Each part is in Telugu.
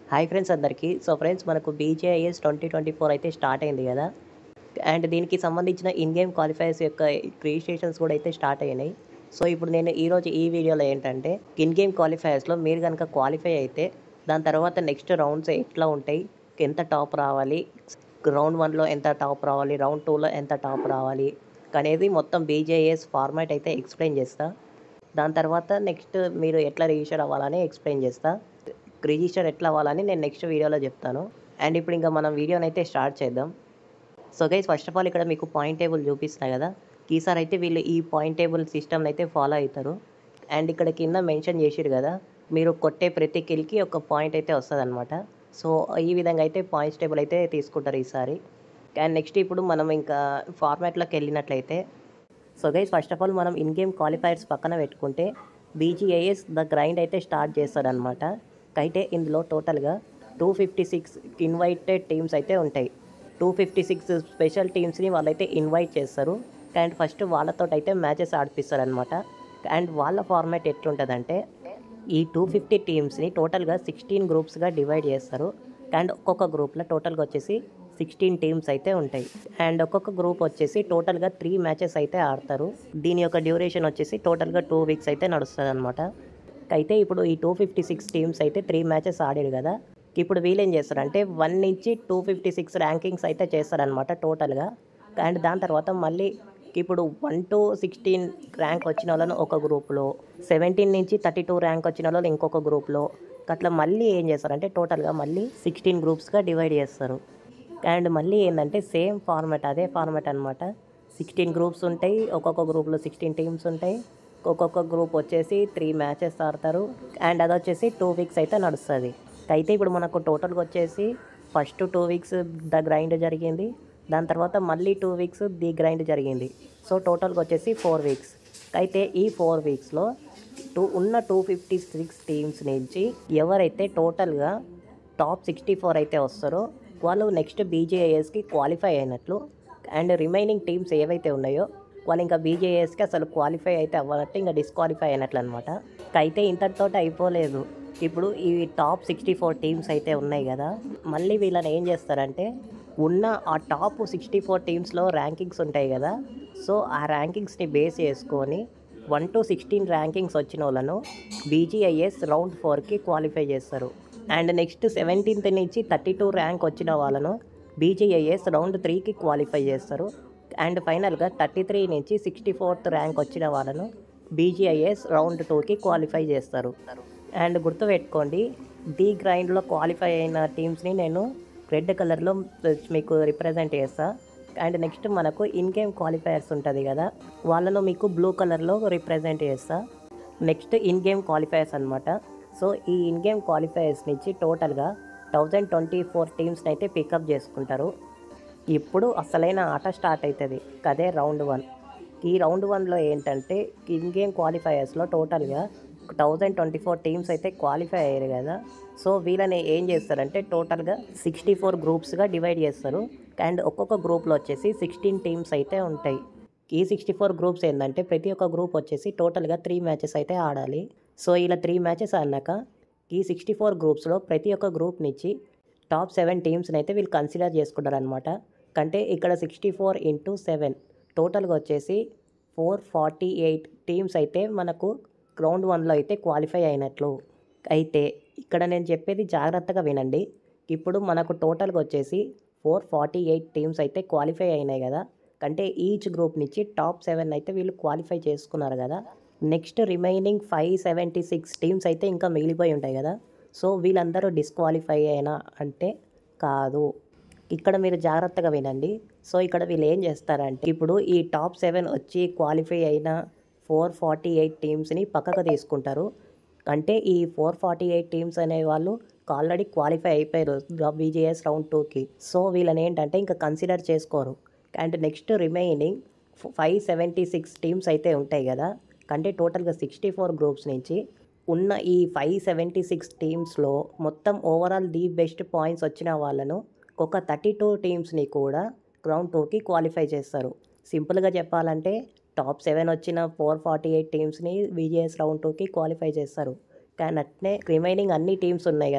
హాయ్ ఫ్రెండ్స్ అందరికీ సో ఫ్రెండ్స్ మనకు బీజేఐఎస్ ట్వంటీ ట్వంటీ ఫోర్ అయితే స్టార్ట్ అయింది కదా అండ్ దీనికి సంబంధించిన ఇన్ గేమ్ క్వాలిఫైర్స్ యొక్క రిజిస్ట్రేషన్స్ కూడా అయితే స్టార్ట్ అయినాయి సో ఇప్పుడు నేను ఈరోజు ఈ వీడియోలో ఏంటంటే ఇన్ గేమ్ క్వాలిఫైయర్స్లో మీరు కనుక క్వాలిఫై అయితే దాని తర్వాత నెక్స్ట్ రౌండ్స్ ఎట్లా ఉంటాయి ఎంత టాప్ రావాలి రౌండ్ వన్లో ఎంత టాప్ రావాలి రౌండ్ టూలో ఎంత టాప్ రావాలి అనేది మొత్తం బీజేఎస్ ఫార్మాట్ అయితే ఎక్స్ప్లెయిన్ చేస్తా దాని తర్వాత నెక్స్ట్ మీరు ఎట్లా రిజిస్టర్ అవ్వాలని ఎక్స్ప్లెయిన్ చేస్తా రిజిస్టర్ ఎట్లా అవ్వాలని నేను నెక్స్ట్ వీడియోలో చెప్తాను అండ్ ఇప్పుడు ఇంకా మనం వీడియోని అయితే స్టార్ట్ చేద్దాం so guys first of all ఇక్కడ మీకు పాయింట్ టేబుల్ చూపిస్తున్నా కదా ఈసారి అయితే వీళ్ళు ఈ పాయింట్ టేబుల్ సిస్టమ్ని అయితే ఫాలో అవుతారు అండ్ ఇక్కడ కింద మెన్షన్ చేసిరు కదా మీరు కొట్టే ప్రతి కిల్కి ఒక పాయింట్ అయితే వస్తుంది అనమాట సో ఈ విధంగా అయితే పాయింట్స్ టేబుల్ అయితే తీసుకుంటారు ఈసారి అండ్ నెక్స్ట్ ఇప్పుడు మనం ఇంకా ఫార్మాట్లోకి వెళ్ళినట్లయితే so guys first of all మనం ఇన్ గేమ్ క్వాలిఫైర్స్ పక్కన పెట్టుకుంటే బీజీఐఎస్ ద గ్రైండ్ అయితే స్టార్ట్ చేస్తారనమాట అయితే ఇందులో టోటల్గా two fifty six invited teams అయితే ఉంటాయి టూ ఫిఫ్టీ సిక్స్ స్పెషల్ టీమ్స్ని వాళ్ళైతే ఇన్వైట్ చేస్తారు అండ్ ఫస్ట్ వాళ్ళతో అయితే మ్యాచెస్ ఆడిపిస్తారు అనమాట అండ్ వాళ్ళ ఫార్మాట్ ఎట్లుంటుందంటే ఈ టూ ఫిఫ్టీ టీమ్స్ని టోటల్గా సిక్స్టీన్ గ్రూప్స్గా డివైడ్ చేస్తారు అండ్ ఒక్కొక్క గ్రూప్లో టోటల్గా వచ్చేసి సిక్స్టీన్ టీమ్స్ అయితే ఉంటాయి అండ్ ఒక్కొక్క గ్రూప్ వచ్చేసి టోటల్గా త్రీ మ్యాచెస్ అయితే ఆడతారు దీని యొక్క డ్యూరేషన్ వచ్చేసి టోటల్గా టూ వీక్స్ అయితే నడుస్తుంది అనమాట అయితే ఇప్పుడు ఈ టూ ఫిఫ్టీ సిక్స్ టీమ్స్ అయితే త్రీ మ్యాచెస్ ఆడారు కదా ఇప్పుడు వీళ్ళు ఏం చేస్తారంటే వన్ నుంచి టూ ఫిఫ్టీ సిక్స్ ర్యాంకింగ్స్ అయితే చేస్తారనమాట టోటల్గా అండ్ దాని తర్వాత మళ్ళీ ఇప్పుడు వన్ టు సిక్స్టీన్ ర్యాంక్ వచ్చిన వాళ్ళను ఒక గ్రూప్లో సెవెంటీన్ నుంచి థర్టీ టూ ర్యాంక్ వచ్చిన వాళ్ళు ఇంకొక గ్రూప్లో అట్లా మళ్ళీ ఏం చేస్తారంటే టోటల్గా మళ్ళీ సిక్స్టీన్ గ్రూప్స్గా డివైడ్ చేస్తారు అండ్ మళ్ళీ ఏంటంటే సేమ్ ఫార్మాట్ అదే ఫార్మాట్ అనమాట సిక్స్టీన్ గ్రూప్స్ ఉంటాయి ఒక్కొక్క గ్రూప్లో సిక్స్టీన్ టీమ్స్ ఉంటాయి ఒక్కొక్క గ్రూప్ వచ్చేసి త్రీ మ్యాచెస్ ఆడతారు అండ్ అది వచ్చేసి టూ వీక్స్ అయితే నడుస్తుంది అయితే ఇప్పుడు మనకు టోటల్గా వచ్చేసి first two weeks the grind జరిగింది దాని తర్వాత మళ్ళీ టూ వీక్స్ ది గ్రైండ్ జరిగింది సో టోటల్గా వచ్చేసి ఫోర్ వీక్స్ అయితే ఈ ఫోర్ వీక్స్లో టూ ఉన్న టూ ఫిఫ్టీ సిక్స్ టీమ్స్ నుంచి ఎవరైతే టోటల్గా టాప్ సిక్స్టీ ఫోర్ అయితే వస్తారో వాళ్ళు నెక్స్ట్ బీజేఐఎస్కి క్వాలిఫై అయినట్లు అండ్ రిమైనింగ్ టీమ్స్ ఏవైతే ఉన్నాయో వాళ్ళు ఇంకా బీజేఎస్కి అసలు క్వాలిఫై అయితే అవ్వనట్టు ఇంకా డిస్క్వాలిఫై అయినట్లు అనమాట అయితే ఇంతటితో అయిపోలేదు ఇప్పుడు ఈ టాప్ సిక్స్టీ ఫోర్ టీమ్స్ అయితే ఉన్నాయి కదా మళ్ళీ వీళ్ళని ఏం చేస్తారంటే ఉన్న ఆ టాప్ సిక్స్టీ ఫోర్ టీమ్స్లో ర్యాంకింగ్స్ ఉంటాయి కదా సో ఆ ర్యాంకింగ్స్ని బేస్ చేసుకొని వన్ టు సిక్స్టీన్ ర్యాంకింగ్స్ వచ్చిన వాళ్ళను బీజీఐఎస్ రౌండ్ ఫోర్కి క్వాలిఫై చేస్తారు అండ్ నెక్స్ట్ సెవెంటీన్త్ నుంచి థర్టీ టూ ర్యాంక్ వచ్చిన వాళ్ళను బీజీఐఎస్ రౌండ్ త్రీకి క్వాలిఫై చేస్తారు అండ్ ఫైనల్గా థర్టీ త్రీ నుంచి సిక్స్టీ ఫోర్త్ ర్యాంక్ వచ్చిన వాళ్ళను బీజీఐఎస్ రౌండ్ టూకి క్వాలిఫై చేస్తారు అండ్ గుర్తుపెట్టుకోండి ది గ్రైండ్లో క్వాలిఫై అయిన టీమ్స్ని నేను రెడ్ కలర్లో మీకు రిప్రజెంట్ చేస్తా అండ్ నెక్స్ట్ మనకు ఇన్ గేమ్ క్వాలిఫైయర్స్ ఉంటుంది కదా వాళ్ళను మీకు బ్లూ కలర్లో రిప్రజెంట్ చేస్తా నెక్స్ట్ ఇన్ గేమ్ క్వాలిఫైయర్స్ అనమాట సో ఈ ఇన్ గేమ్ క్వాలిఫైయర్స్ నుంచి టోటల్గా థౌజండ్ ట్వంటీ ఫోర్ టీమ్స్ని అయితే పికప్ చేసుకుంటారు ఇప్పుడు అసలైన ఆట స్టార్ట్ అవుతుంది అదే రౌండ్ వన్ ఈ రౌండ్ వన్లో ఏంటంటే ఇన్ గేమ్ క్వాలిఫైయర్స్లో టోటల్గా థౌజండ్ ట్వంటీ ఫోర్ టీమ్స్ అయితే క్వాలిఫై అయ్యారు కదా సో వీళ్ళని ఏం చేస్తారంటే టోటల్గా సిక్స్టీ ఫోర్ గ్రూప్స్గా డివైడ్ చేస్తారు అండ్ ఒక్కొక్క గ్రూప్లో వచ్చేసి సిక్స్టీన్ టీమ్స్ అయితే ఉంటాయి ఈ సిక్స్టీ ఫోర్ గ్రూప్స్ ఏంటంటే ప్రతి ఒక్క గ్రూప్ వచ్చేసి టోటల్గా త్రీ మ్యాచెస్ అయితే ఆడాలి సో ఇలా త్రీ మ్యాచెస్ ఆడినాక ఈ సిక్స్టీ ఫోర్ గ్రూప్స్లో ప్రతి ఒక్క గ్రూప్ నుంచి టాప్ సెవెన్ టీమ్స్ని అయితే వీళ్ళు కన్సిడర్ చేసుకుంటారు అనమాట అంటే ఇక్కడ సిక్స్టీ ఫోర్ ఇంటూ సెవెన్ టోటల్గా వచ్చేసి ఫోర్ ఫార్టీ ఎయిట్ టీమ్స్ అయితే మనకు గ్రౌండ్ వన్లో అయితే క్వాలిఫై అయినట్లు అయితే ఇక్కడ నేను చెప్పేది జాగ్రత్తగా వినండి ఇప్పుడు మనకు టోటల్గా వచ్చేసి ఫోర్ ఫార్టీ ఎయిట్ టీమ్స్ అయితే క్వాలిఫై అయినాయి కదా అంటే ఈచ్ గ్రూప్ నుంచి టాప్ సెవెన్ అయితే వీళ్ళు క్వాలిఫై చేసుకున్నారు కదా next remaining five seventy six teams అయితే ఇంకా మిగిలిపోయి ఉంటాయి కదా సో వీళ్ళందరూ డిస్క్వాలిఫై అయినా అంటే కాదు ఇక్కడ మీరు జాగ్రత్తగా వినండి సో ఇక్కడ వీళ్ళు ఏం చేస్తారంటే ఇప్పుడు ఈ టాప్ సెవెన్ వచ్చి క్వాలిఫై అయిన ఫోర్ ఫార్టీ ఎయిట్ టీమ్స్ని పక్కకు తీసుకుంటారు అంటే ఈ ఫోర్ ఫార్టీ ఎయిట్ టీమ్స్ అనే వాళ్ళు ఆల్రెడీ క్వాలిఫై అయిపోయారు బీజేఎస్ రౌండ్ టూకి సో వీళ్ళని ఏంటంటే ఇంకా కన్సిడర్ చేసుకోరు and next remaining five seventy six teams అయితే ఉంటాయి కదా అంటే టోటల్గా సిక్స్టీ ఫోర్ గ్రూప్స్ నుంచి ఉన్న ఈ ఫైవ్ సెవెంటీ సిక్స్ టీమ్స్లో మొత్తం ఓవరాల్ ది బెస్ట్ పాయింట్స్ వచ్చిన వాళ్ళను ఒక థర్టీ టూ టీమ్స్ని కూడా గ్రౌండ్ టూకి క్వాలిఫై చేస్తారు సింపుల్గా చెప్పాలంటే టాప్ సెవెన్ వచ్చిన ఫోర్ ఫార్టీ ఎయిట్ టీమ్స్ని బీజేఎస్ రౌండ్ టూకి క్వాలిఫై చేస్తారు కానీ అట్నే రిమైనింగ్ అన్ని టీమ్స్ ఉన్నాయి కదా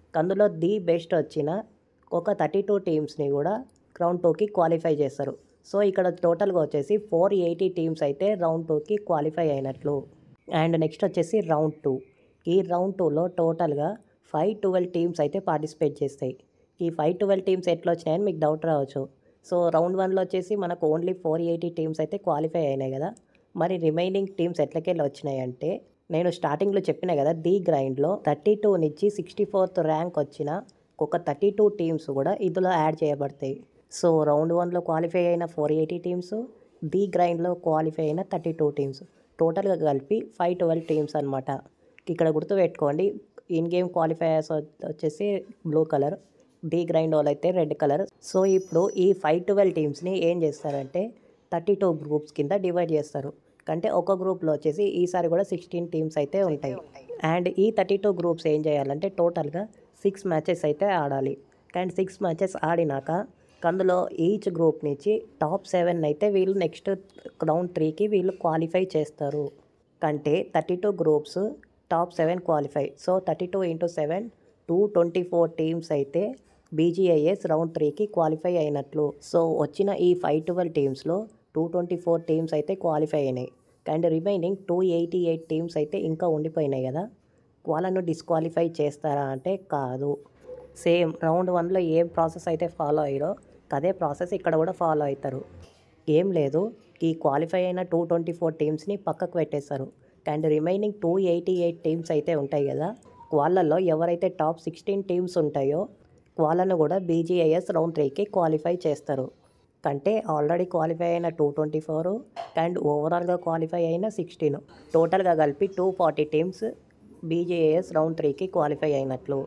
అందులో ది బెస్ట్ వచ్చిన ఒక థర్టీ టూ టీమ్స్ని కూడా రౌండ్ టూకి క్వాలిఫై చేస్తారు సో ఇక్కడ టోటల్గా వచ్చేసి ఫోర్ ఎయిటీ టీమ్స్ అయితే రౌండ్ టూకి క్వాలిఫై అయినట్లు అండ్ నెక్స్ట్ వచ్చేసి రౌండ్ టూ ఈ రౌండ్ టూలో టోటల్గా ఫైవ్ ట్వెల్వ్ టీమ్స్ అయితే పార్టిసిపేట్ చేస్తాయి ఈ ఫైవ్ ట్వెల్వ్ టీమ్స్ ఎట్లా వచ్చినాయని మీకు డౌట్ రావచ్చు సో రౌండ్ వన్లో వచ్చేసి మనకు ఓన్లీ ఫోర్ ఎయిటీ టీమ్స్ అయితే క్వాలిఫై అయినాయి కదా మరి రిమైనింగ్ టీమ్స్ ఎట్లకెళ్ళి వచ్చినాయి అంటే నేను స్టార్టింగ్లో చెప్పిన కదా ది గ్రైండ్లో థర్టీ టూ నుంచి సిక్స్టీ ఫోర్త్ ర్యాంక్ వచ్చిన ఒక థర్టీ టూ టీమ్స్ కూడా ఇందులో యాడ్ చేయబడతాయి సో రౌండ్ వన్లో క్వాలిఫై అయిన ఫోర్ ఎయిటీ టీమ్స్ ది గ్రైండ్లో క్వాలిఫై అయిన థర్టీ టూ టీమ్స్ టోటల్గా కలిపి ఫైవ్ ట్వెల్వ్ టీమ్స్ అనమాట ఇక్కడ గుర్తుపెట్టుకోండి ఇన్ గేమ్ క్వాలిఫైయర్స్ వచ్చేసి బ్లూ కలర్ డి గ్రైండ్ వాళ్ళు అయితే రెడ్ కలర్ సో ఇప్పుడు ఈ ఫైవ్ ట్వెల్వ్ టీమ్స్ని ఏం చేస్తారంటే థర్టీ టూ గ్రూప్స్ కింద డివైడ్ చేస్తారు అంటే ఒక గ్రూప్లో వచ్చేసి ఈసారి కూడా సిక్స్టీన్ టీమ్స్ అయితే ఉంటాయి అండ్ ఈ థర్టీ టూ గ్రూప్స్ ఏం చేయాలంటే టోటల్గా సిక్స్ మ్యాచెస్ అయితే ఆడాలి అండ్ సిక్స్ మ్యాచెస్ ఆడినాక అందులో ఈచ్ గ్రూప్ నుంచి టాప్ సెవెన్ అయితే వీళ్ళు నెక్స్ట్ రౌండ్ త్రీకి వీళ్ళు క్వాలిఫై చేస్తారు కంటే thirty two groups top seven qualify so thirty two into seven two twenty four teams అయితే బీజీఐఎస్ రౌండ్ త్రీకి క్వాలిఫై అయినట్లు సో వచ్చిన ఈ ఫైవ్ ట్వెల్వ్ టీమ్స్లో టూ ట్వంటీ ఫోర్ టీమ్స్ అయితే క్వాలిఫై అయినాయి and remaining two eighty eight teams అయితే ఇంకా ఉండిపోయినాయి కదా వాళ్ళను డిస్క్వాలిఫై చేస్తారా అంటే కాదు సేమ్ రౌండ్ వన్లో ఏం ప్రాసెస్ అయితే ఫాలో అయ్యారో అదే ప్రాసెస్ ఇక్కడ కూడా ఫాలో అవుతారు ఏం లేదు ఈ క్వాలిఫై అయిన టూ ట్వంటీ ఫోర్ టీమ్స్ని పక్కకు పెట్టేస్తారు and remaining two eighty eight teams అయితే ఉంటాయి కదా వాళ్ళల్లో ఎవరైతే టాప్ సిక్స్టీన్ టీమ్స్ ఉంటాయో వాళ్ళను కూడా బీజీఐఎస్ రౌండ్ త్రీకి క్వాలిఫై చేస్తారు కంటే ఆల్రెడీ క్వాలిఫై అయిన టూ ట్వంటీ ఫోర్ అండ్ ఓవరాల్గా క్వాలిఫై అయిన సిక్స్టీన్ టోటల్గా కలిపి two forty teams BGIS round త్రీకి క్వాలిఫై అయినట్లు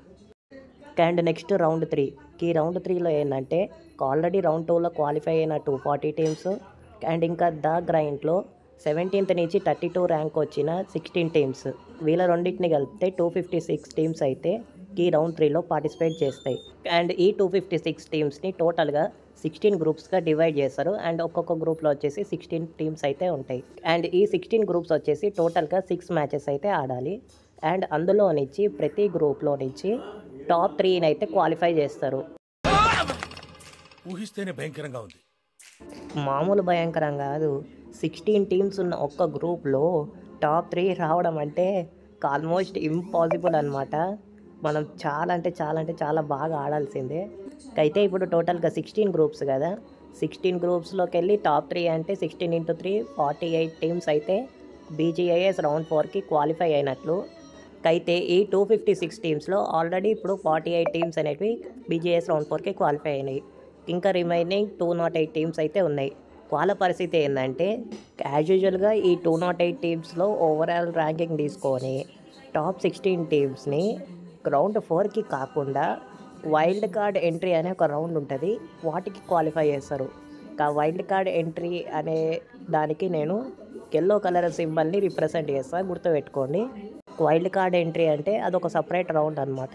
అండ్ నెక్స్ట్ రౌండ్ త్రీ ఈ రౌండ్ త్రీలో ఏంటంటే ఆల్రెడీ రౌండ్ టూలో క్వాలిఫై అయిన టూ ఫార్టీ టీమ్స్ అండ్ ఇంకా ద గ్రైండ్లో సెవెంటీన్త్ నుంచి థర్టీ టూ ర్యాంక్ వచ్చిన సిక్స్టీన్ టీమ్స్ వీళ్ళ రెండింటిని కలిపితే టూ ఫిఫ్టీ సిక్స్ టీమ్స్ అయితే ఈ రౌండ్ త్రీలో పార్టిసిపేట్ చేస్తాయి అండ్ ఈ టూ ఫిఫ్టీ సిక్స్ టీమ్స్ని టోటల్గా సిక్స్టీన్ గ్రూప్స్గా డివైడ్ చేస్తారు అండ్ ఒక్కొక్క గ్రూప్లో వచ్చేసి సిక్స్టీన్ టీమ్స్ అయితే ఉంటాయి అండ్ ఈ సిక్స్టీన్ గ్రూప్స్ వచ్చేసి టోటల్గా సిక్స్ మ్యాచెస్ అయితే ఆడాలి అండ్ అందులో నుంచి ప్రతి గ్రూప్లో నుంచి టాప్ త్రీని అయితే క్వాలిఫై చేస్తారు ఊహిస్తేనే భయంకరంగా ఉంది మామూలు భయంకరం కాదు సిక్స్టీన్ టీమ్స్ ఉన్న ఒక్క గ్రూప్లో టాప్ త్రీ రావడం అంటే ఆల్మోస్ట్ ఇంపాసిబుల్ అనమాట మనం చాలా అంటే చాలా అంటే చాలా బాగా ఆడాల్సిందే అయితే ఇప్పుడు టోటల్గా సిక్స్టీన్ గ్రూప్స్ కదా సిక్స్టీన్ గ్రూప్స్లోకి వెళ్ళి టాప్ త్రీ అంటే sixteen into three forty eight teams అయితే బీజీఐఎస్ రౌండ్ ఫోర్కి క్వాలిఫై అయినట్లు అయితే ఈ టూ ఫిఫ్టీ సిక్స్ టీమ్స్లో ఆల్రెడీ ఇప్పుడు ఫార్టీ ఎయిట్ టీమ్స్ అనేవి బీజేఎస్ రౌండ్ ఫోర్కి క్వాలిఫై అయినాయి ఇంకా remaining two naught eight teams అయితే ఉన్నాయి వాళ్ళ పరిస్థితి ఏంటంటే యాజ్ యూజువల్గా ఈ టూ నాట్ ఎయిట్ టీమ్స్లో ఓవరాల్ ర్యాంకింగ్ తీసుకొని టాప్ సిక్స్టీన్ టీమ్స్ని రౌండ్ ఫోర్కి కాకుండా వైల్డ్ కార్డ్ ఎంట్రీ అనే ఒక రౌండ్ ఉంటుంది వాటికి క్వాలిఫై చేస్తారు ఆ వైల్డ్ కార్డ్ ఎంట్రీ అనే దానికి నేను ఎల్లో కలర్ సింబల్ని రిప్రజెంట్ చేస్తాను గుర్తుపెట్టుకోండి వైల్డ్ కార్డ్ ఎంట్రీ అంటే అదొక సపరేట్ రౌండ్ అనమాట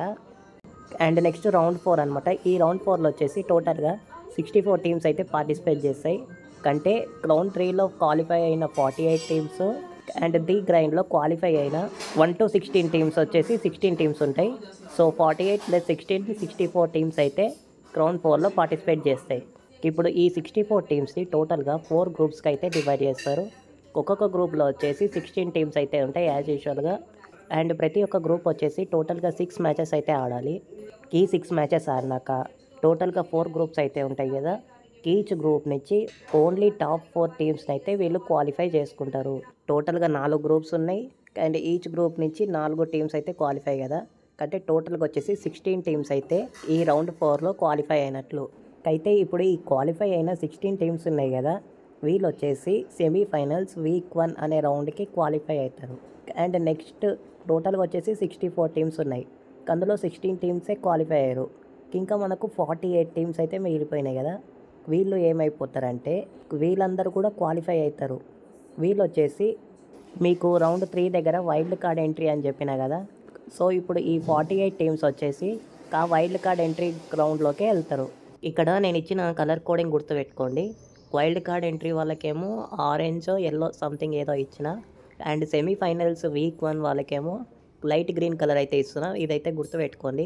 అండ్ నెక్స్ట్ రౌండ్ ఫోర్ అనమాట ఈ రౌండ్ ఫోర్లో వచ్చేసి టోటల్గా సిక్స్టీ ఫోర్ టీమ్స్ అయితే పార్టిసిపేట్ చేస్తాయి కంటే రౌండ్ త్రీలో క్వాలిఫై అయిన forty eight teams and the గ్రైండ్లో క్వాలిఫై అయిన వన్ టు సిక్స్టీన్ టీమ్స్ వచ్చేసి సిక్స్టీన్ టీమ్స్ ఉంటాయి so forty eight plus sixteen sixty four teams అయితే రౌండ్ ఫోర్లో పార్టిసిపేట్ చేస్తాయి ఇప్పుడు ఈ సిక్స్టీ ఫోర్ టీమ్స్ని టోటల్గా ఫోర్ గ్రూప్స్కి అయితే డివైడ్ చేస్తారు ఒక్కొక్క గ్రూప్లో వచ్చేసి సిక్స్టీన్ టీమ్స్ అయితే ఉంటాయి యాజ్ యూజువల్గా అండ్ ప్రతి ఒక్క గ్రూప్ వచ్చేసి టోటల్గా సిక్స్ మ్యాచెస్ అయితే ఆడాలి ఈ సిక్స్ మ్యాచెస్ ఆడినాక టోటల్గా ఫోర్ గ్రూప్స్ అయితే ఉంటాయి కదా ఈచ్ గ్రూప్ నుంచి ఓన్లీ టాప్ ఫోర్ టీమ్స్ని అయితే వీళ్ళు క్వాలిఫై చేసుకుంటారు టోటల్గా నాలుగు గ్రూప్స్ ఉన్నాయి అండ్ ఈచ్ గ్రూప్ నుంచి నాలుగు టీమ్స్ అయితే క్వాలిఫై కదా అంటే టోటల్గా వచ్చేసి సిక్స్టీన్ టీమ్స్ అయితే ఈ రౌండ్ ఫోర్లో క్వాలిఫై అయినట్లు అయితే ఇప్పుడు ఈ క్వాలిఫై అయిన సిక్స్టీన్ టీమ్స్ ఉన్నాయి కదా వీళ్ళు వచ్చేసి సెమీఫైనల్స్ వీక్ వన్ అనే రౌండ్కి క్వాలిఫై అవుతారు అండ్ నెక్స్ట్ టోటల్గా వచ్చేసి సిక్స్టీ ఫోర్ టీమ్స్ ఉన్నాయి అందులో సిక్స్టీన్ టీమ్సే క్వాలిఫై అయ్యారు ఇంకా మనకు ఫార్టీ ఎయిట్ టీమ్స్ అయితే మిగిలిపోయినాయి కదా వీళ్ళు ఏమైపోతారంటే వీళ్ళందరూ కూడా క్వాలిఫై అవుతారు వీళ్ళు వచ్చేసి మీకు రౌండ్ త్రీ దగ్గర వైల్డ్ కార్డ్ ఎంట్రీ అని చెప్పిన కదా సో ఇప్పుడు ఈ ఫార్టీ ఎయిట్ టీమ్స్ వచ్చేసి ఆ వైల్డ్ కార్డ్ ఎంట్రీ గ్రౌండ్లోకే వెళ్తారు ఇక్కడ నేను ఇచ్చిన కలర్ కోడింగ్ గుర్తుపెట్టుకోండి వైల్డ్ కార్డ్ ఎంట్రీ వాళ్ళకేమో ఆరెంజ్ ఎల్లో సంథింగ్ ఏదో ఇచ్చిన అండ్ సెమీఫైనల్స్ వీక్ వన్ వాళ్ళకేమో లైట్ గ్రీన్ కలర్ అయితే ఇస్తున్నా ఇదైతే గుర్తుపెట్టుకోండి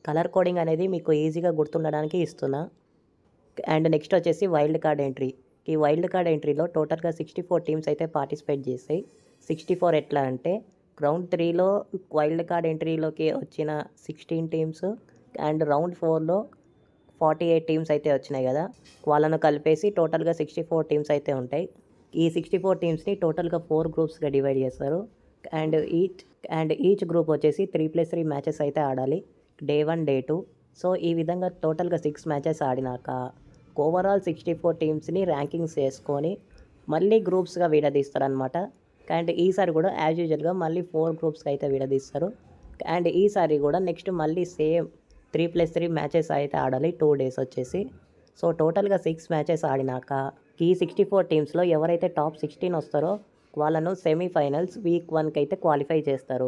కలర్ కోడింగ్ అనేది మీకు ఈజీగా గుర్తుండడానికి ఇస్తున్నా అండ్ నెక్స్ట్ వచ్చేసి వైల్డ్ కార్డ్ ఎంట్రీ ఈ వైల్డ్ కార్డ్ ఎంట్రీలో టోటల్గా సిక్స్టీ ఫోర్ టీమ్స్ అయితే పార్టిసిపేట్ చేస్తాయి సిక్స్టీ ఫోర్ ఎట్లా అంటే రౌండ్ త్రీలో వైల్డ్ కార్డ్ ఎంట్రీలోకి వచ్చిన సిక్స్టీన్ టీమ్స్ అండ్ రౌండ్ ఫోర్లో ఫార్టీ ఎయిట్ టీమ్స్ అయితే వచ్చినాయి కదా వాళ్ళను కలిపేసి టోటల్గా సిక్స్టీ ఫోర్ టీమ్స్ అయితే ఉంటాయి ఈ సిక్స్టీ ఫోర్ టీమ్స్ని టోటల్గా ఫోర్ గ్రూప్స్గా డివైడ్ చేస్తారు and each and each group వచ్చేసి త్రీ ప్లస్ త్రీ మ్యాచెస్ అయితే ఆడాలి day one day two so ఈ విధంగా టోటల్గా సిక్స్ మ్యాచెస్ ఆడినాక ఓవరాల్ సిక్స్టీ ఫోర్ టీమ్స్ని ర్యాంకింగ్స్ చేసుకొని మళ్ళీ గ్రూప్స్గా విడదీస్తారు అనమాట అండ్ ఈసారి కూడా యాజ్ యూజువల్గా మళ్ళీ ఫోర్ గ్రూప్స్కి అయితే విడదీస్తారు అండ్ ఈసారి కూడా నెక్స్ట్ మళ్ళీ same three plus three matches అయితే ఆడాలి టూ డేస్ వచ్చేసి సో టోటల్గా సిక్స్ మ్యాచెస్ ఆడినాక ఈ సిక్స్టీ ఫోర్ టీమ్స్లో ఎవరైతే టాప్ సిక్స్టీన్ వస్తారో వాళ్ళను సెమీఫైనల్స్ వీక్ వన్కి అయితే క్వాలిఫై చేస్తారు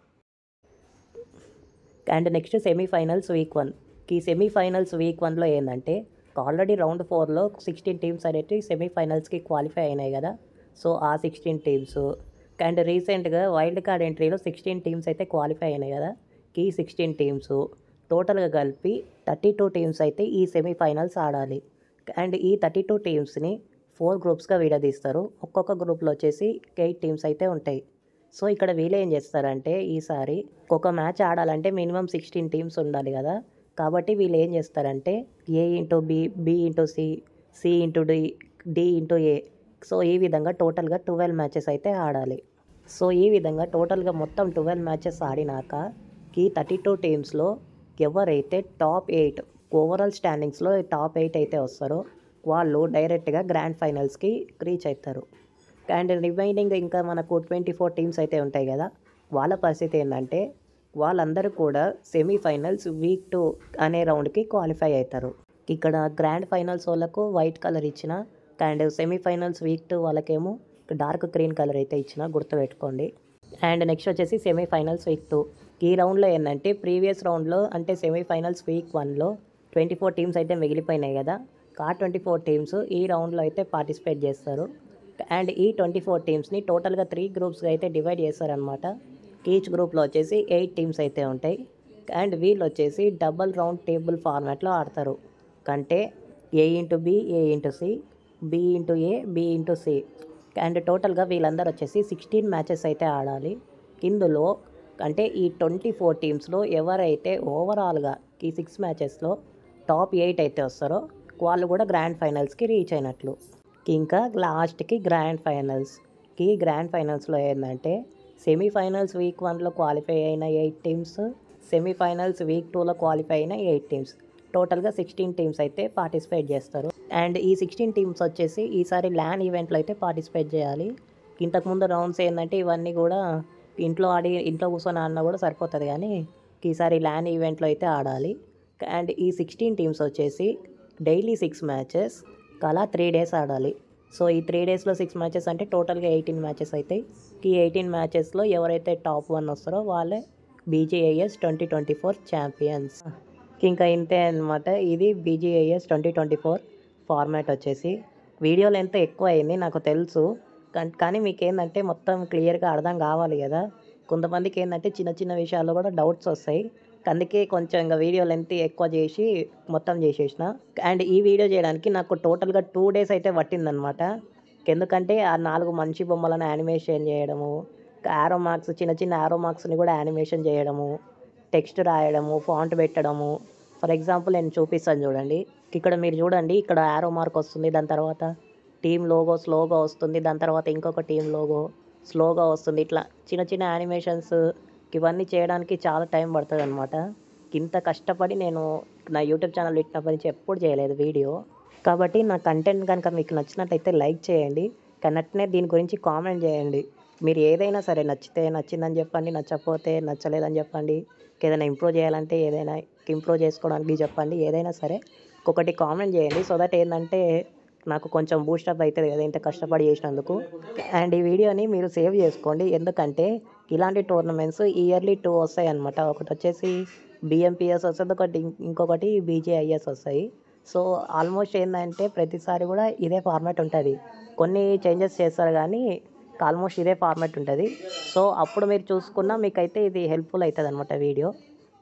and next semifinals week one ఈ సెమీఫైనల్స్ వీక్ వన్లో ఏంటంటే ఆల్రెడీ రౌండ్ ఫోర్లో సిక్స్టీన్ టీమ్స్ అనేవి సెమీఫైనల్స్కి క్వాలిఫై అయినాయి కదా సో ఆ సిక్స్టీన్ టీమ్స్ అండ్ రీసెంట్గా వైల్డ్ కార్డ్ ఎంట్రీలో సిక్స్టీన్ టీమ్స్ అయితే క్వాలిఫై అయినాయి కదా ఈ సిక్స్టీన్ టీమ్స్ టోటల్గా కలిపి థర్టీ టూ టీమ్స్ అయితే ఈ సెమీఫైనల్స్ ఆడాలి అండ్ ఈ థర్టీ టూ టీమ్స్ని ఫోర్ గ్రూప్స్గా విడదీస్తారు ఒక్కొక్క గ్రూప్లో వచ్చేసి ఎయిట్ టీమ్స్ అయితే ఉంటాయి సో ఇక్కడ వీళ్ళు ఏం చేస్తారంటే ఈసారి ఒక మ్యాచ్ ఆడాలంటే మినిమం సిక్స్టీన్ టీమ్స్ ఉండాలి కదా కాబట్టి వీళ్ళు ఏం చేస్తారంటే A into B B into C C into D D into A so ఈ విధంగా టోటల్గా ట్వెల్వ్ మ్యాచెస్ అయితే ఆడాలి సో ఈ విధంగా టోటల్గా మొత్తం ట్వెల్వ్ మ్యాచెస్ ఆడినాక ఈ థర్టీ టూ టీమ్స్లో ఎవరైతే టాప్ ఎయిట్ ఓవరాల్ స్టాండింగ్స్లో టాప్ ఎయిట్ అయితే వస్తారో వాళ్ళు డైరెక్ట్గా గ్రాండ్ ఫైనల్స్కి రీచ్ అవుతారు అండ్ రిమైనింగ్ ఇంకా మనకు ట్వంటీ ఫోర్ టీమ్స్ అయితే ఉంటాయి కదా వాళ్ళ పరిస్థితి ఏంటంటే వాళ్ళందరూ కూడా సెమీఫైనల్స్ వీక్ టూ అనే రౌండ్కి క్వాలిఫై అవుతారు ఇక్కడ గ్రాండ్ ఫైనల్స్ వాళ్ళకు వైట్ కలర్ ఇచ్చిన అండ్ సెమీఫైనల్స్ వీక్ టూ వాళ్ళకేమో డార్క్ గ్రీన్ కలర్ అయితే ఇచ్చిన గుర్తుపెట్టుకోండి అండ్ నెక్స్ట్ వచ్చేసి సెమీఫైనల్స్ వీక్ టూ ఈ రౌండ్లో ఏంటంటే ప్రీవియస్ రౌండ్లో అంటే సెమీఫైనల్స్ వీక్ వన్లో ట్వంటీ ఫోర్ టీమ్స్ అయితే మిగిలిపోయినాయి కదా ఆ ట్వంటీ ఫోర్ టీమ్స్ ఈ రౌండ్లో అయితే పార్టిసిపేట్ చేస్తారు అండ్ ఈ ట్వంటీ ఫోర్ టీమ్స్ని టోటల్గా త్రీ గ్రూప్స్గా అయితే డివైడ్ చేస్తారనమాట ఈచ్ గ్రూప్లో వచ్చేసి ఎయిట్ టీమ్స్ అయితే ఉంటాయి అండ్ వీళ్ళు వచ్చేసి డబల్ రౌండ్ టేబుల్ ఫార్మాట్లో ఆడతారు అంటే A into B A into C B into A B into C and టోటల్గా వీళ్ళందరూ వచ్చేసి సిక్స్టీన్ మ్యాచెస్ అయితే ఆడాలి ఇందులో అంటే ఈ ట్వంటీ ఫోర్ టీమ్స్లో ఎవరైతే ఓవరాల్గా ఈ సిక్స్ మ్యాచెస్లో టాప్ ఎయిట్ అయితే వస్తారో వాళ్ళు కూడా గ్రాండ్ ఫైనల్స్కి రీచ్ అయినట్లు ఇంకా లాస్ట్కి గ్రాండ్ ఫైనల్స్ ఈ గ్రాండ్ ఫైనల్స్లో ఏంటంటే సెమీఫైనల్స్ వీక్ వన్లో క్వాలిఫై అయిన ఎయిట్ టీమ్స్ సెమీఫైనల్స్ వీక్ టూలో క్వాలిఫై అయిన ఎయిట్ టీమ్స్ టోటల్గా సిక్స్టీన్ టీమ్స్ అయితే పార్టిసిపేట్ చేస్తారు అండ్ ఈ సిక్స్టీన్ టీమ్స్ వచ్చేసి ఈసారి ల్యాన్ ఈవెంట్లో అయితే పార్టిసిపేట్ చేయాలి ఇంతకుముందు రౌండ్స్ ఏంటంటే ఇవన్నీ కూడా ఇంట్లో ఆడి ఇంట్లో కూర్చొని ఆడినా కూడా సరిపోతుంది కానీ ఈసారి ల్యాన్ ఈవెంట్లో అయితే ఆడాలి అండ్ ఈ సిక్స్టీన్ టీమ్స్ వచ్చేసి డైలీ సిక్స్ మ్యాచెస్ అలా త్రీ డేస్ ఆడాలి సో ఈ త్రీ డేస్లో సిక్స్ మ్యాచెస్ అంటే టోటల్గా ఎయిటీన్ మ్యాచెస్ అవుతాయి ఈ ఎయిటీన్ మ్యాచెస్లో ఎవరైతే టాప్ వన్ వస్తారో వాళ్ళే BGIS twenty twenty four champions ఇంకా ఇంతే అనమాట ఇది BGIS twenty twenty four format వచ్చేసి వీడియో లెంత్ ఎక్కువ అయింది నాకు తెలుసు కాన్- కానీ మీకు ఏంటంటే మొత్తం క్లియర్గా అర్థం కావాలి కదా కొంతమందికి ఏంటంటే చిన్న చిన్న విషయాల్లో కూడా డౌట్స్ వస్తాయి అందుకే కొంచెం ఇంకా వీడియో లెంత్ ఎక్కువ చేసి మొత్తం చేసేసిన అండ్ ఈ వీడియో చేయడానికి నాకు టోటల్గా టూ డేస్ అయితే పట్టిందనమాట ఎందుకంటే ఆ నాలుగు మనిషి బొమ్మలను యానిమేషన్ చేయడము ఆరో మార్క్స్ చిన్న చిన్న ఆరో మార్క్స్ని కూడా యానిమేషన్ చేయడము టెక్స్ట్ రాయడము ఫాంట్ పెట్టడము ఫర్ ఎగ్జాంపుల్ నేను చూపిస్తాను చూడండి ఇక్కడ మీరు చూడండి ఇక్కడ ఆరో మార్క్ వస్తుంది దాని తర్వాత టీం లోగో స్లోగా వస్తుంది దాని తర్వాత ఇంకొక టీం లోగో స్లోగా వస్తుంది ఇట్లా చిన్న చిన్న యానిమేషన్స్ ఇవన్నీ చేయడానికి చాలా టైం పడుతుంది అనమాట ఇంత కష్టపడి నేను నా యూట్యూబ్ ఛానల్ పెట్టినప్పటి నుంచి ఎప్పుడు చేయలేదు వీడియో కాబట్టి నా కంటెంట్ కనుక మీకు నచ్చినట్టయితే లైక్ చేయండి కనెక్ట్నే దీని గురించి కామెంట్ చేయండి మీరు ఏదైనా సరే నచ్చితే నచ్చిందని చెప్పండి నచ్చకపోతే నచ్చలేదని చెప్పండి ఏదైనా ఇంప్రూవ్ చేయాలంటే ఏదైనా ఇంప్రూవ్ చేసుకోవడానికి చెప్పండి ఏదైనా సరే ఒక్కొక్కటి కామెంట్ చేయండి సో దట్ ఏంటంటే నాకు కొంచెం బూస్టప్ అవుతుంది కదా ఇంత కష్టపడి చేసినందుకు అండ్ ఈ వీడియోని మీరు సేవ్ చేసుకోండి ఎందుకంటే ఇలాంటి టోర్నమెంట్స్ ఇయర్లీ టూ వస్తాయి అనమాట ఒకటి వచ్చేసి బిఎంపిఎస్ వస్తుంది ఒకటి ఇం- ఇంకొకటి బీజేఐఎస్ వస్తాయి సో ఆల్మోస్ట్ ఏంటంటే ప్రతిసారి కూడా ఇదే ఫార్మాట్ ఉంటుంది కొన్ని చేంజెస్ చేస్తారు కానీ ఆల్మోస్ట్ ఇదే ఫార్మాట్ ఉంటుంది సో అప్పుడు మీరు చూసుకున్నా మీకైతే ఇది హెల్ప్ఫుల్ అవుతుంది అనమాట వీడియో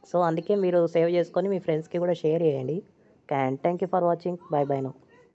సో అందుకే మీరు సేవ్ చేసుకొని మీ ఫ్రెండ్స్కి కూడా షేర్ చేయండి and thank you for watching bye bye no